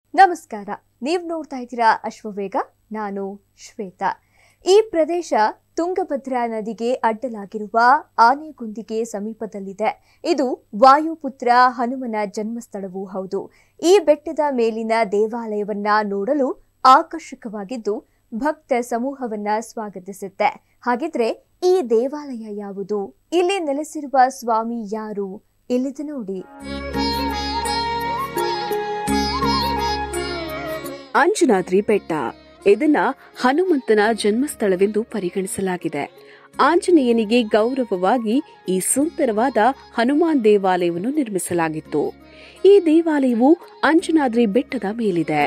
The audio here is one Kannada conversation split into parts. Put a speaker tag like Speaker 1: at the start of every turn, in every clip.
Speaker 1: ನಮಸ್ಕಾರ ನೀವು ನೋಡ್ತಾ ಇದ್ದೀರಾ ಅಶ್ವವೇಗ ನಾನು ಶ್ವೇತಾ ಈ ಪ್ರದೇಶ ತುಂಗಭದ್ರಾ ನದಿಗೆ ಅಡ್ಡಲಾಗಿರುವ ಆನೆಗುಂದಿಗೆ ಸಮೀಪದಲ್ಲಿದೆ ಇದು ವಾಯುಪುತ್ರ ಹನುಮನ ಜನ್ಮಸ್ಥಳವೂ ಹೌದು ಈ ಬೆಟ್ಟದ ಮೇಲಿನ ದೇವಾಲಯವನ್ನ ನೋಡಲು ಆಕರ್ಷಕವಾಗಿದ್ದು ಭಕ್ತ ಸಮೂಹವನ್ನ ಸ್ವಾಗತಿಸುತ್ತೆ ಹಾಗಿದ್ರೆ ಈ ದೇವಾಲಯ ಯಾವುದು ಇಲ್ಲಿ ನೆಲೆಸಿರುವ ಸ್ವಾಮಿ ಯಾರು ಇಲ್ಲಿದೆ ನೋಡಿ
Speaker 2: ಅಂಜನಾದ್ರಿ ಬೆಟ್ಟ ಇದನ್ನ ಹನುಮಂತನ ಜನ್ಮಸ್ಥಳವೆಂದು ಪರಿಗಣಿಸಲಾಗಿದೆ ಆಂಜನೇಯನಿಗೆ ಗೌರವವಾಗಿ ಈ ಸುಂದರವಾದ ಹನುಮಾನ್ ದೇವಾಲಯವನ್ನು ನಿರ್ಮಿಸಲಾಗಿತ್ತು ಈ ದೇವಾಲಯವು ಅಂಜನಾದ್ರಿ ಬೆಟ್ಟದ ಮೇಲಿದೆ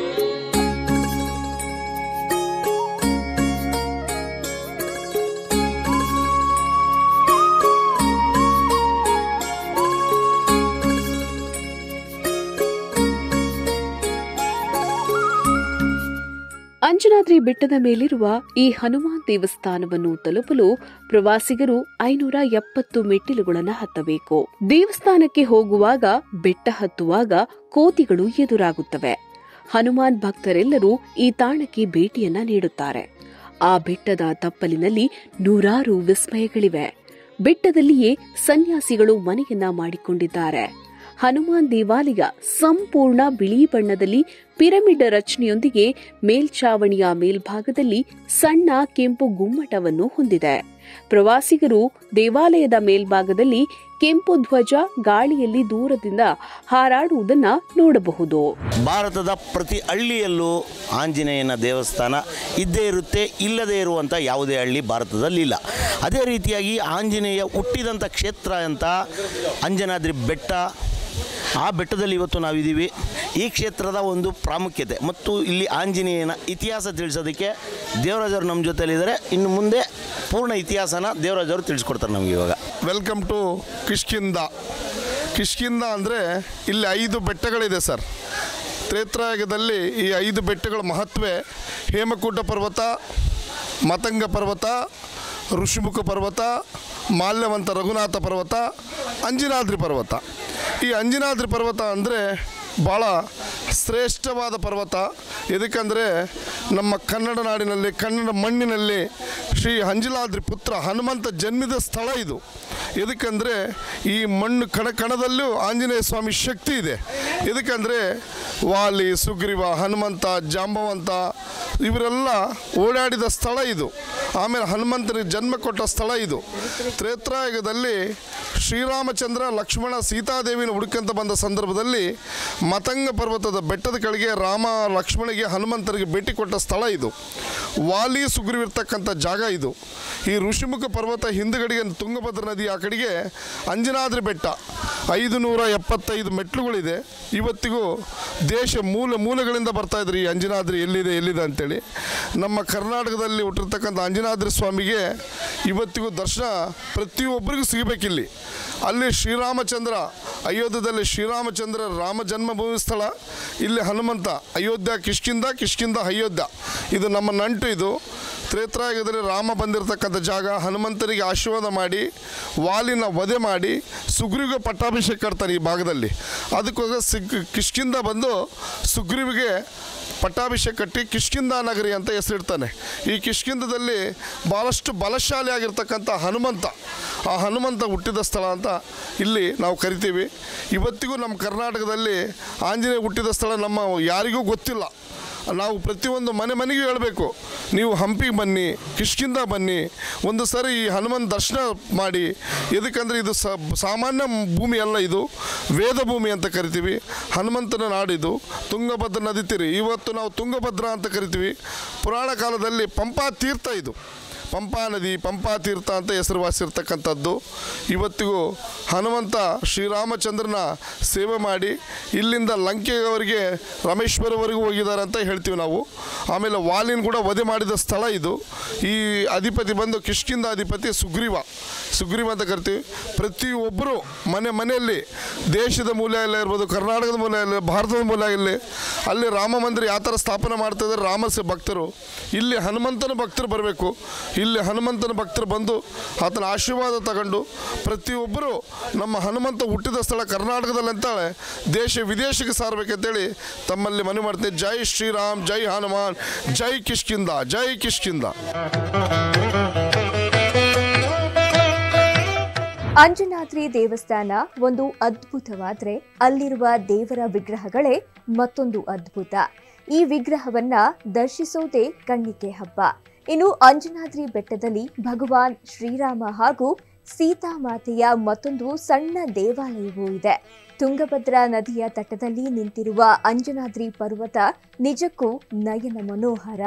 Speaker 2: ಅಂಜನಾದ್ರಿ ಬೆಟ್ಟದ ಮೇಲಿರುವ ಈ ಹನುಮಾನ್ ದೇವಸ್ಥಾನವನ್ನು ತಲುಪಲು ಪ್ರವಾಸಿಗರು ಐನೂರ ಎಪ್ಪತ್ತು ಮೆಟ್ಟಿಲುಗಳನ್ನು ಹತ್ತಬೇಕು ದೇವಸ್ಥಾನಕ್ಕೆ ಹೋಗುವಾಗ ಬೆಟ್ಟ ಹತ್ತುವಾಗ ಕೋತಿಗಳು ಎದುರಾಗುತ್ತವೆ ಹನುಮಾನ್ ಭಕ್ತರೆಲ್ಲರೂ ಈ ತಾಣಕ್ಕೆ ಭೇಟಿಯನ್ನ ನೀಡುತ್ತಾರೆ ಆ ಬೆಟ್ಟದ ತಪ್ಪಲಿನಲ್ಲಿ ನೂರಾರು ವಿಸ್ಮಯಗಳಿವೆ ಬೆಟ್ಟದಲ್ಲಿಯೇ ಸನ್ಯಾಸಿಗಳು ಮನೆಯನ್ನ ಮಾಡಿಕೊಂಡಿದ್ದಾರೆ ಹನುಮಾನ್ ದೇವಾಲಯ ಸಂಪೂರ್ಣ ಬಿಳಿ ಬಣ್ಣದಲ್ಲಿ ಪಿರಮಿಡ್ ರಚನೆಯೊಂದಿಗೆ ಮೇಲ್ಛಾವಣಿಯ ಮೇಲ್ಭಾಗದಲ್ಲಿ ಸಣ್ಣ ಕೆಂಪು ಗುಮ್ಮಟವನ್ನು ಹೊಂದಿದೆ ಪ್ರವಾಸಿಗರು ದೇವಾಲಯದ ಮೇಲ್ಭಾಗದಲ್ಲಿ ಕೆಂಪು ಧ್ವಜ ಗಾಳಿಯಲ್ಲಿ ದೂರದಿಂದ ಹಾರಾಡುವುದನ್ನ ನೋಡಬಹುದು
Speaker 3: ಭಾರತದ ಪ್ರತಿ ಹಳ್ಳಿಯಲ್ಲೂ ಆಂಜನೇಯನ ದೇವಸ್ಥಾನ ಇದ್ದೇ ಇರುತ್ತೆ ಇಲ್ಲದೇ ಇರುವಂಥ ಯಾವುದೇ ಹಳ್ಳಿ ಭಾರತದಲ್ಲಿಲ್ಲ ಅದೇ ರೀತಿಯಾಗಿ ಆಂಜನೇಯ ಹುಟ್ಟಿದಂಥ ಕ್ಷೇತ್ರ ಅಂತ ಅಂಜನಾದ್ರಿ ಬೆಟ್ಟ ಆ ಬೆಟ್ಟದಲ್ಲಿ ಇವತ್ತು ನಾವಿದ್ದೀವಿ ಈ ಕ್ಷೇತ್ರದ ಒಂದು ಪ್ರಾಮುಖ್ಯತೆ ಮತ್ತು ಇಲ್ಲಿ ಆಂಜನೇಯನ ಇತಿಹಾಸ ತಿಳಿಸೋದಕ್ಕೆ ದೇವರಾಜರು ನಮ್ಮ ಜೊತೆಲಿದ್ದಾರೆ ಇನ್ನು ಮುಂದೆ ಪೂರ್ಣ ಇತಿಹಾಸನ ದೇವರಾಜರು ತಿಳಿಸ್ಕೊಡ್ತಾರೆ ನಮಗೆ ಇವಾಗ
Speaker 4: ವೆಲ್ಕಮ್ ಟು ಕಿಷ್ಕಿಂದ ಕಿಷ್ಕಿಂದ ಅಂದರೆ ಇಲ್ಲಿ ಐದು ಬೆಟ್ಟಗಳಿದೆ ಸರ್ ತ್ರೇತ್ರಾಯುಗದಲ್ಲಿ ಈ ಐದು ಬೆಟ್ಟಗಳ ಮಹತ್ವೇ ಹೇಮಕೂಟ ಪರ್ವತ ಮತಂಗ ಪರ್ವತ ಋಷಿಮುಖ ಪರ್ವತ ಮಾಲ್ಯವಂತ ರಘುನಾಥ ಪರ್ವತ ಅಂಜನಾದ್ರಿ ಪರ್ವತ ಈ ಅಂಜನಾದ್ರಿ ಪರ್ವತ ಅಂದರೆ ಭಾಳ ಶ್ರೇಷ್ಠವಾದ ಪರ್ವತ ಎದಕ್ಕಂದರೆ ನಮ್ಮ ಕನ್ನಡ ನಾಡಿನಲ್ಲಿ ಕನ್ನಡ ಮಣ್ಣಿನಲ್ಲಿ ಶ್ರೀ ಅಂಜನಾದ್ರಿ ಪುತ್ರ ಹನುಮಂತ ಜನ್ಮಿದ ಸ್ಥಳ ಇದು ಎದಕ್ಕಂದರೆ ಈ ಮಣ್ಣು ಕಣ ಕಣದಲ್ಲೂ ಆಂಜನೇಯ ಸ್ವಾಮಿ ಶಕ್ತಿ ಇದೆ ಎದಕ್ಕಂದರೆ ವಾಲಿ ಸುಗ್ರೀವ ಹನುಮಂತ ಜಾಂಬವಂತ ಇವರೆಲ್ಲ ಓಡಾಡಿದ ಸ್ಥಳ ಇದು ಆಮೇಲೆ ಹನುಮಂತನಿಗೆ ಜನ್ಮ ಕೊಟ್ಟ ಸ್ಥಳ ಇದು ತ್ರೇತ್ರಾಯುಗದಲ್ಲಿ ಶ್ರೀರಾಮಚಂದ್ರ ಲಕ್ಷ್ಮಣ ಸೀತಾದೇವಿನ ಹುಡುಕಂತ ಬಂದ ಸಂದರ್ಭದಲ್ಲಿ ಮತಂಗ ಪರ್ವತದ ಬೆಟ್ಟದ ಕೆಳಗೆ ರಾಮ ಲಕ್ಷ್ಮಣಿಗೆ ಹನುಮಂತರಿಗೆ ಭೇಟಿ ಕೊಟ್ಟ ಸ್ಥಳ ಇದು ವಾಲಿ ಸುಗ್ರೀವಿರ್ತಕ್ಕಂಥ ಜಾಗ ಇದು ಈ ಋಷಿಮುಖ ಪರ್ವತ ಹಿಂದುಗಡೆಗೆ ತುಂಗಭದ್ರಾ ನದಿ ಆ ಕಡೆಗೆ ಅಂಜನಾದ್ರಿ ಬೆಟ್ಟ ಐದು ನೂರ ಎಪ್ಪತ್ತೈದು ಮೆಟ್ಲುಗಳಿದೆ ಇವತ್ತಿಗೂ ದೇಶ ಮೂಲ ಮೂಲೆಗಳಿಂದ ಬರ್ತಾ ಇದ್ರು ಈ ಅಂಜನಾದ್ರಿ ಎಲ್ಲಿದೆ ಎಲ್ಲಿದೆ ಅಂತೇಳಿ ನಮ್ಮ ಕರ್ನಾಟಕದಲ್ಲಿ ಹುಟ್ಟಿರ್ತಕ್ಕಂಥ ಅಂಜನಾದ್ರಿ ಸ್ವಾಮಿಗೆ ಇವತ್ತಿಗೂ ದರ್ಶನ ಪ್ರತಿಯೊಬ್ಬರಿಗೂ ಸಿಗಬೇಕಿಲ್ಲಿ ಅಲ್ಲಿ ಶ್ರೀರಾಮಚಂದ್ರ ಅಯೋಧ್ಯದಲ್ಲಿ ಶ್ರೀರಾಮಚಂದ್ರ ರಾಮ ಜನ್ಮಭೂಮಿ ಸ್ಥಳ ಇಲ್ಲಿ ಹನುಮಂತ ಅಯೋಧ್ಯ ಕಿಷ್ಕಿಂದ ಕಿಷ್ಕಿಂದ ಅಯೋಧ್ಯ ಇದು ನಮ್ಮ ನಂಟು ಇದು ತ್ರೇತ್ರಾಯುಗದಲ್ಲಿ ರಾಮ ಬಂದಿರತಕ್ಕಂಥ ಜಾಗ ಹನುಮಂತನಿಗೆ ಆಶೀರ್ವಾದ ಮಾಡಿ ವಾಲಿನ ವಧೆ ಮಾಡಿ ಸುಗ್ರೀವಿಗೆ ಪಟ್ಟಾಭಿಷೇಕ ಕಟ್ತಾರೆ ಈ ಭಾಗದಲ್ಲಿ ಅದಕ್ಕೋಸ್ಕರ ಸಿಗ್ ಕಿಷ್ಕಿಂದ ಬಂದು ಸುಗ್ರೀವಿಗೆ ಪಟ್ಟಾಭಿಷೇಕ ಕಟ್ಟಿ ಕಿಷ್ಕಿಂದ ನಗರಿ ಅಂತ ಹೆಸರಿಡ್ತಾನೆ ಈ ಕಿಷ್ಕಿಂದದಲ್ಲಿ ಭಾಳಷ್ಟು ಬಲಶಾಲಿ ಆಗಿರ್ತಕ್ಕಂಥ ಹನುಮಂತ ಆ ಹನುಮಂತ ಹುಟ್ಟಿದ ಸ್ಥಳ ಅಂತ ಇಲ್ಲಿ ನಾವು ಕರಿತೀವಿ ಇವತ್ತಿಗೂ ನಮ್ಮ ಕರ್ನಾಟಕದಲ್ಲಿ ಆಂಜನೇಯ ಹುಟ್ಟಿದ ಸ್ಥಳ ನಮ್ಮ ಯಾರಿಗೂ ಗೊತ್ತಿಲ್ಲ ನಾವು ಪ್ರತಿಯೊಂದು ಮನೆ ಮನೆಗೂ ಹೇಳಬೇಕು ನೀವು ಹಂಪಿಗೆ ಬನ್ನಿ ಕಿಷ್ಕಿಂದ ಬನ್ನಿ ಒಂದು ಸರಿ ಈ ಹನುಮನ್ ದರ್ಶನ ಮಾಡಿ ಎದಕ್ಕಂದರೆ ಇದು ಸ ಸಾಮಾನ್ಯ ಭೂಮಿ ಅಲ್ಲ ಇದು ವೇದ ಭೂಮಿ ಅಂತ ಕರಿತೀವಿ ಹನುಮಂತನ ನಾಡಿದು ತುಂಗಭದ್ರಾ ನದಿ ತೀರಿ ಇವತ್ತು ನಾವು ತುಂಗಭದ್ರಾ ಅಂತ ಕರಿತೀವಿ ಪುರಾಣ ಕಾಲದಲ್ಲಿ ಪಂಪಾ ತೀರ್ಥ ಇದು ಪಂಪಾ ನದಿ ಪಂಪಾ ತೀರ್ಥ ಅಂತ ಹೆಸರುವಾಸಿರ್ತಕ್ಕಂಥದ್ದು ಇವತ್ತಿಗೂ ಹನುಮಂತ ಶ್ರೀರಾಮಚಂದ್ರನ ಸೇವೆ ಮಾಡಿ ಇಲ್ಲಿಂದ ಲಂಕೆಯವರಿಗೆ ರಾಮೇಶ್ವರವರೆಗೂ ಹೋಗಿದ್ದಾರೆ ಅಂತ ಹೇಳ್ತೀವಿ ನಾವು ಆಮೇಲೆ ವಾಲಿನ ಕೂಡ ವಧೆ ಮಾಡಿದ ಸ್ಥಳ ಇದು ಈ ಅಧಿಪತಿ ಬಂದು ಕಿಷ್ಕಿಂದ ಅಧಿಪತಿ ಸುಗ್ರೀವ ಸುಗ್ರೀವ ಅಂತ ಕರಿತೀವಿ ಪ್ರತಿಯೊಬ್ಬರು ಮನೆ ಮನೆಯಲ್ಲಿ ದೇಶದ ಮೂಲೆ ಎಲ್ಲ ಇರ್ಬೋದು ಕರ್ನಾಟಕದ ಮೂಲೆ ಇಲ್ಲ ಭಾರತದ ಮೂಲೆ ಇಲ್ಲಿ ಅಲ್ಲಿ ರಾಮ ಮಂದಿರ ಯಾವ ಥರ ಸ್ಥಾಪನೆ ಮಾಡ್ತಾ ಇದ್ದಾರೆ ರಾಮ ಸ- ಭಕ್ತರು ಇಲ್ಲಿ ಹನುಮಂತನ ಭಕ್ತರು ಬರಬೇಕು ಇಲ್ಲಿ ಹನುಮಂತನ ಭಕ್ತರು ಬಂದು ಆತನ ಆಶೀರ್ವಾದ ತಗೊಂಡು ಪ್ರತಿಯೊಬ್ಬರು ನಮ್ಮ ಹನುಮಂತ ಹುಟ್ಟಿದ ಸ್ಥಳ ಕರ್ನಾಟಕದಲ್ಲಿ ಅಂತಾಳೆ ದೇಶ ವಿದೇಶಕ್ಕೆ ಸಾರಬೇಕಂತೇಳಿ ತಮ್ಮಲ್ಲಿ ಮನವಿ ಮಾಡ್ತೀನಿ ಜೈ ಶ್ರೀರಾಮ್ ಜೈ ಹನುಮಾನ್ ಜೈ ಕಿಷ್ಕಿಂದ ಜೈ ಕಿಷ್ಕಿಂದ
Speaker 1: ಅಂಜನಾದ್ರಿ ದೇವಸ್ಥಾನ ಒಂದು ಅದ್ಭುತವಾದ್ರೆ ಅಲ್ಲಿರುವ ದೇವರ ವಿಗ್ರಹಗಳೇ ಮತ್ತೊಂದು ಅದ್ಭುತ ಈ ವಿಗ್ರಹವನ್ನ ದರ್ಶಿಸೋದೇ ಕಣ್ಣಿಗೆ ಹಬ್ಬ ಇನ್ನು ಅಂಜನಾದ್ರಿ ಬೆಟ್ಟದಲ್ಲಿ ಭಗವಾನ್ ಶ್ರೀರಾಮ ಹಾಗೂ ಸೀತಾಮಾತೆಯ ಮತ್ತೊಂದು ಸಣ್ಣ ದೇವಾಲಯವೂ ಇದೆ ತುಂಗಭದ್ರಾ ನದಿಯ ತಟದಲ್ಲಿ ನಿಂತಿರುವ ಅಂಜನಾದ್ರಿ ಪರ್ವತ ನಿಜಕ್ಕೂ ನಯನ ಮನೋಹರ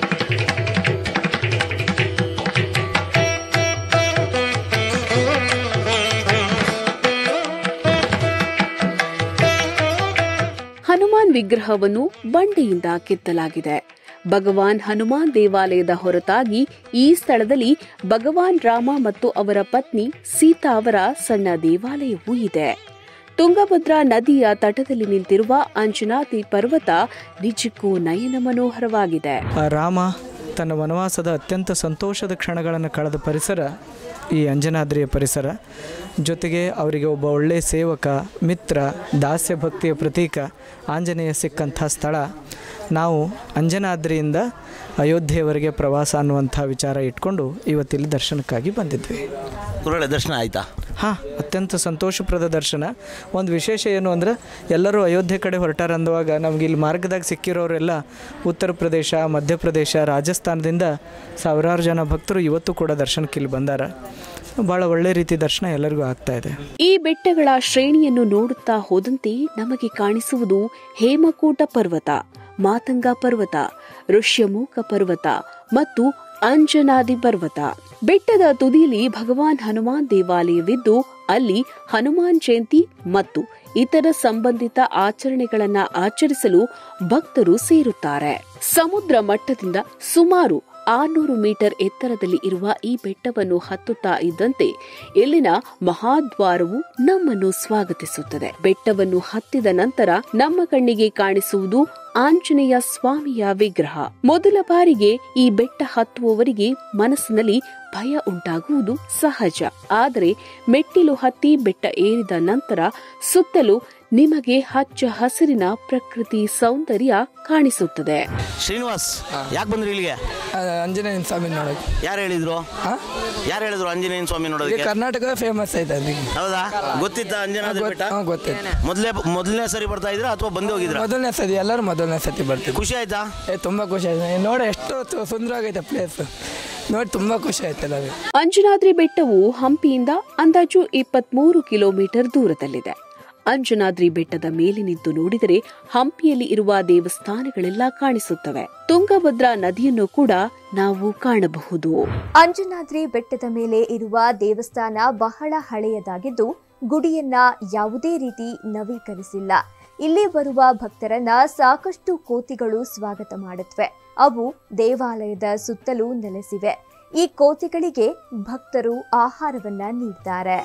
Speaker 2: ಹನುಮಾನ್ ವಿಗ್ರಹವನ್ನು ಬಂಡೆಯಿಂದ ಕೆತ್ತಲಾಗಿದೆ ಭಗವಾನ್ ಹನುಮಾನ್ ದೇವಾಲಯದ ಹೊರತಾಗಿ ಈ ಸ್ಥಳದಲ್ಲಿ ಭಗವಾನ್ ರಾಮ ಮತ್ತು ಅವರ ಪತ್ನಿ ಸೀತಾ ಅವರ ಸಣ್ಣ ದೇವಾಲಯವೂ ಇದೆ ತುಂಗಭದ್ರಾ ನದಿಯ ತಟದಲ್ಲಿ ನಿಂತಿರುವ ಅಂಜನಾತಿ ಪರ್ವತ ನಿಜಕ್ಕೂ ನಯನ ಮನೋಹರವಾಗಿದೆ
Speaker 5: ಆ ರಾಮ ತನ್ನ ವನವಾಸದ ಅತ್ಯಂತ ಸಂತೋಷದ ಕ್ಷಣಗಳನ್ನು ಕಳೆದ ಪರಿಸರ ಈ ಅಂಜನಾದ್ರಿಯ ಪರಿಸರ ಜೊತೆಗೆ ಅವರಿಗೆ ಒಬ್ಬ ಒಳ್ಳೆಯ ಸೇವಕ ಮಿತ್ರ ದಾಸ್ಯ ಭಕ್ತಿಯ ಪ್ರತೀಕ ಆಂಜನೇಯ ಸಿಕ್ಕಂಥ ಸ್ಥಳ ನಾವು ಅಂಜನಾದ್ರಿಯಿಂದ ಅಯೋಧ್ಯೆಯವರೆಗೆ ಪ್ರವಾಸ ಅನ್ನುವಂಥ ವಿಚಾರ ಇಟ್ಕೊಂಡು ಇವತ್ತಿಲ್ಲಿ ದರ್ಶನಕ್ಕಾಗಿ ಬಂದಿದ್ವಿ
Speaker 3: ಗುರುಗಳೇ ದರ್ಶನ ಆಯ್ತಾ
Speaker 5: ಹಾಂ ಅತ್ಯಂತ ಸಂತೋಷಪ್ರದ ದರ್ಶನ ಒಂದು ವಿಶೇಷ ಏನು ಅಂದ್ರೆ ಎಲ್ಲರೂ ಅಯೋಧ್ಯೆ ಕಡೆ ಹೊರಟಾರ ಅಂದುವಾಗ ನಮ್ಗೆ ಇಲ್ಲಿ ಮಾರ್ಗದಾಗ ಸಿಕ್ಕಿರೋರೆಲ್ಲ ಉತ್ತರ ಪ್ರದೇಶ ಮಧ್ಯಪ್ರದೇಶ ರಾಜಸ್ಥಾನದಿಂದ ಸಾವಿರಾರು ಜನ ಭಕ್ತರು ಇವತ್ತು ಕೂಡ ದರ್ಶನಕ್ಕೆ ಇಲ್ಲಿ ಬಂದಾರ ಭಾಳ ಒಳ್ಳೆ ರೀತಿ ದರ್ಶನ ಎಲ್ಲರಿಗೂ ಆಗ್ತಾ ಇದೆ
Speaker 2: ಈ ಬೆಟ್ಟಗಳ ಶ್ರೇಣಿಯನ್ನು ನೋಡುತ್ತಾ ಹೋದಂತೆ ನಮಗೆ ಕಾಣಿಸುವುದು ಹೇಮಕೂಟ ಪರ್ವತ ಮಾತಂಗ ಪರ್ವತ ಋಷ್ಯಮೂಕ ಪರ್ವತ ಮತ್ತು ಅಂಜನಾದಿ ಪರ್ವತ ಬೆಟ್ಟದ ತುದಿಯಲ್ಲಿ ಭಗವಾನ್ ಹನುಮಾನ್ ದೇವಾಲಯವಿದ್ದು ಅಲ್ಲಿ ಹನುಮಾನ್ ಜಯಂತಿ ಮತ್ತು ಇತರ ಸಂಬಂಧಿತ ಆಚರಣೆಗಳನ್ನ ಆಚರಿಸಲು ಭಕ್ತರು ಸೇರುತ್ತಾರೆ ಸಮುದ್ರ ಮಟ್ಟದಿಂದ ಸುಮಾರು ಆರ್ನೂರು ಮೀಟರ್ ಎತ್ತರದಲ್ಲಿ ಇರುವ ಈ ಬೆಟ್ಟವನ್ನು ಹತ್ತುತ್ತಾ ಇದ್ದಂತೆ ಇಲ್ಲಿನ ಮಹಾದ್ವಾರವು ನಮ್ಮನ್ನು ಸ್ವಾಗತಿಸುತ್ತದೆ ಬೆಟ್ಟವನ್ನು ಹತ್ತಿದ ನಂತರ ನಮ್ಮ ಕಣ್ಣಿಗೆ ಕಾಣಿಸುವುದು ಆಂಜನೇಯ ಸ್ವಾಮಿಯ ವಿಗ್ರಹ ಮೊದಲ ಬಾರಿಗೆ ಈ ಬೆಟ್ಟ ಹತ್ತುವವರಿಗೆ ಮನಸ್ಸಿನಲ್ಲಿ ಭಯ ಉಂಟಾಗುವುದು ಸಹಜ ಆದರೆ ಮೆಟ್ಟಿಲು ಹತ್ತಿ ಬೆಟ್ಟ ಏರಿದ ನಂತರ ಸುತ್ತಲೂ ನಿಮಗೆ ಹಚ್ಚ ಹಸಿರಿನ ಪ್ರಕೃತಿ ಸೌಂದರ್ಯ ಕಾಣಿಸುತ್ತದೆ
Speaker 3: ಶ್ರೀನಿವಾಸ್ ಯಾಕೆ ಬಂದ್ರಿ ಇಲ್ಲಿಗೆ
Speaker 6: ಆಂಜನೇಯನ ಸ್ವಾಮಿ ನೋಡೋಕೆ
Speaker 3: ಯಾರು ಹೇಳಿದ್ರು
Speaker 6: ಹಾಂ
Speaker 3: ಯಾರು ಹೇಳಿದ್ರು ಆಂಜನೇಯನ ಸ್ವಾಮಿ
Speaker 6: ಈಗ
Speaker 3: ನೋಡೋದಕ್ಕೆ
Speaker 6: ಕರ್ನಾಟಕ ಫೇಮಸ್ ಐತೆ ಅದಕ್ಕೆ
Speaker 3: ಹೌದಾ ಗೊತ್ತಿತ್ತ ಅಂಜನಾದ್ರಿ ಬೆಟ್ಟ
Speaker 6: ಹಾಂ ಗೊತ್ತೈತೆ
Speaker 3: ಮೊದಲೇ ಮೊದಲನೇ ಸರಿ ಬರ್ತಾ ಇದ್ರ ಅಥವಾ ಬಂದು ಹೋಗಿದ್ರ
Speaker 6: ಮೊದಲನೇ ಸತಿ ಎಲ್ಲರೂ ಮೊದಲನೇ ಸತಿ ಬರ್ತೀವಿ
Speaker 3: ಖುಷಿ ಆಯ್ತಾ
Speaker 6: ಏ ತುಂಬ ಖುಷಿ ಆಯ್ತು ನೋಡ ಎಷ್ಟು ತು- ಸುಂದರವಾಗೈತೆ ಪ್ಲೇಸ್ ನೋಡಿ ತುಂಬ ಖುಷಿ ಆಯ್ತು ನಮಗೆ
Speaker 2: ಅಂಜನಾದ್ರಿ ಬೆಟ್ಟವು ಹಂಪಿಯಿಂದ ಅಂದಾಜು ಇಪ್ಪತ್ಮೂರು ಕಿಲೋಮೀಟರ್ ದೂರದಲ್ಲಿದೆ ಅಂಜನಾದ್ರಿ ಬೆಟ್ಟದ ಮೇಲೆ ನಿಂತು ನೋಡಿದರೆ ಹಂಪಿಯಲ್ಲಿ ಇರುವ ದೇವಸ್ಥಾನಗಳೆಲ್ಲ ಕಾಣಿಸುತ್ತವೆ ತುಂಗಭದ್ರಾ ನದಿಯನ್ನು ಕೂಡ ನಾವು ಕಾಣಬಹುದು
Speaker 1: ಅಂಜನಾದ್ರಿ ಬೆಟ್ಟದ ಮೇಲೆ ಇರುವ ದೇವಸ್ಥಾನ ಬಹಳ ಹಳೆಯದಾಗಿದ್ದು ಗುಡಿಯನ್ನ ಯಾವುದೇ ರೀತಿ ನವೀಕರಿಸಿಲ್ಲ ಇಲ್ಲಿ ಬರುವ ಭಕ್ತರನ್ನ ಸಾಕಷ್ಟು ಕೋತಿಗಳು ಸ್ವಾಗತ ಮಾಡುತ್ತವೆ ಅವು ದೇವಾಲಯದ ಸುತ್ತಲೂ ನೆಲೆಸಿವೆ ಈ ಕೋತಿಗಳಿಗೆ ಭಕ್ತರು ಆಹಾರವನ್ನ ನೀಡ್ತಾರೆ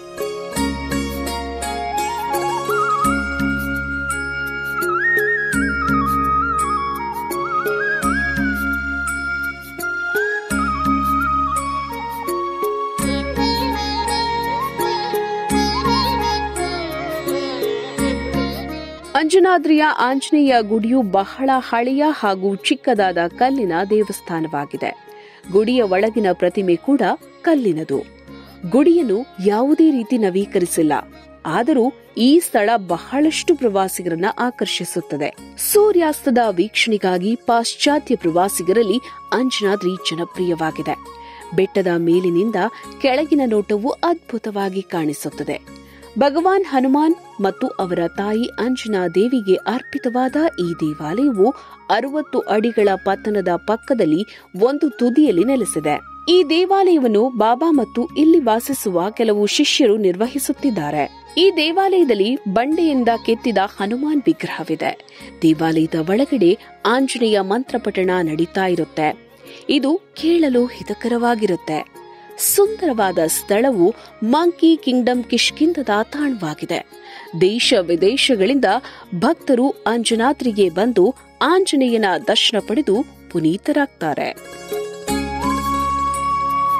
Speaker 2: ಅಂಜನಾದ್ರಿಯ ಆಂಜನೇಯ ಗುಡಿಯು ಬಹಳ ಹಳೆಯ ಹಾಗೂ ಚಿಕ್ಕದಾದ ಕಲ್ಲಿನ ದೇವಸ್ಥಾನವಾಗಿದೆ ಗುಡಿಯ ಒಳಗಿನ ಪ್ರತಿಮೆ ಕೂಡ ಕಲ್ಲಿನದು ಗುಡಿಯನ್ನು ಯಾವುದೇ ರೀತಿ ನವೀಕರಿಸಿಲ್ಲ ಆದರೂ ಈ ಸ್ಥಳ ಬಹಳಷ್ಟು ಪ್ರವಾಸಿಗರನ್ನ ಆಕರ್ಷಿಸುತ್ತದೆ ಸೂರ್ಯಾಸ್ತದ ವೀಕ್ಷಣೆಗಾಗಿ ಪಾಶ್ಚಾತ್ಯ ಪ್ರವಾಸಿಗರಲ್ಲಿ ಅಂಜನಾದ್ರಿ ಜನಪ್ರಿಯವಾಗಿದೆ ಬೆಟ್ಟದ ಮೇಲಿನಿಂದ ಕೆಳಗಿನ ನೋಟವು ಅದ್ಭುತವಾಗಿ ಕಾಣಿಸುತ್ತದೆ ಭಗವಾನ್ ಹನುಮಾನ್ ಮತ್ತು ಅವರ ತಾಯಿ ಅಂಜನಾ ದೇವಿಗೆ ಅರ್ಪಿತವಾದ ಈ ದೇವಾಲಯವು ಅರವತ್ತು ಅಡಿಗಳ ಪತ್ತನದ ಪಕ್ಕದಲ್ಲಿ ಒಂದು ತುದಿಯಲ್ಲಿ ನೆಲೆಸಿದೆ ಈ ದೇವಾಲಯವನ್ನು ಬಾಬಾ ಮತ್ತು ಇಲ್ಲಿ ವಾಸಿಸುವ ಕೆಲವು ಶಿಷ್ಯರು ನಿರ್ವಹಿಸುತ್ತಿದ್ದಾರೆ ಈ ದೇವಾಲಯದಲ್ಲಿ ಬಂಡೆಯಿಂದ ಕೆತ್ತಿದ ಹನುಮಾನ್ ವಿಗ್ರಹವಿದೆ ದೇವಾಲಯದ ಒಳಗಡೆ ಆಂಜನೇಯ ಮಂತ್ರಪಠಣ ನಡೀತಾ ಇರುತ್ತೆ ಇದು ಕೇಳಲು ಹಿತಕರವಾಗಿರುತ್ತೆ ಸುಂದರವಾದ ಸ್ಥಳವು ಮಂಕಿ ಕಿಂಗ್ಡಮ್ ಕಿಷ್ಕಿಂದದ ತಾಣವಾಗಿದೆ ದೇಶ ವಿದೇಶಗಳಿಂದ ಭಕ್ತರು ಅಂಜನಾದ್ರಿಗೆ ಬಂದು ಆಂಜನೇಯನ ದರ್ಶನ ಪಡೆದು ಪುನೀತರಾಗ್ತಾರೆ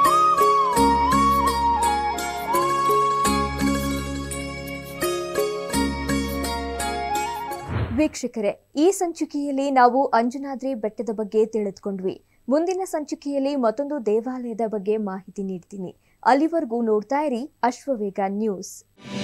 Speaker 1: ವೀಕ್ಷಕರೇ ಈ ಸಂಚಿಕೆಯಲ್ಲಿ ನಾವು ಅಂಜನಾದ್ರಿ ಬೆಟ್ಟದ ಬಗ್ಗೆ ತಿಳಿದುಕೊಂಡ್ವಿ ಮುಂದಿನ ಸಂಚಿಕೆಯಲ್ಲಿ ಮತ್ತೊಂದು ದೇವಾಲಯದ ಬಗ್ಗೆ ಮಾಹಿತಿ ನೀಡ್ತೀನಿ ಅಲ್ಲಿವರೆಗೂ ನೋಡ್ತಾ ಇರಿ ಅಶ್ವವೇಗ ನ್ಯೂಸ್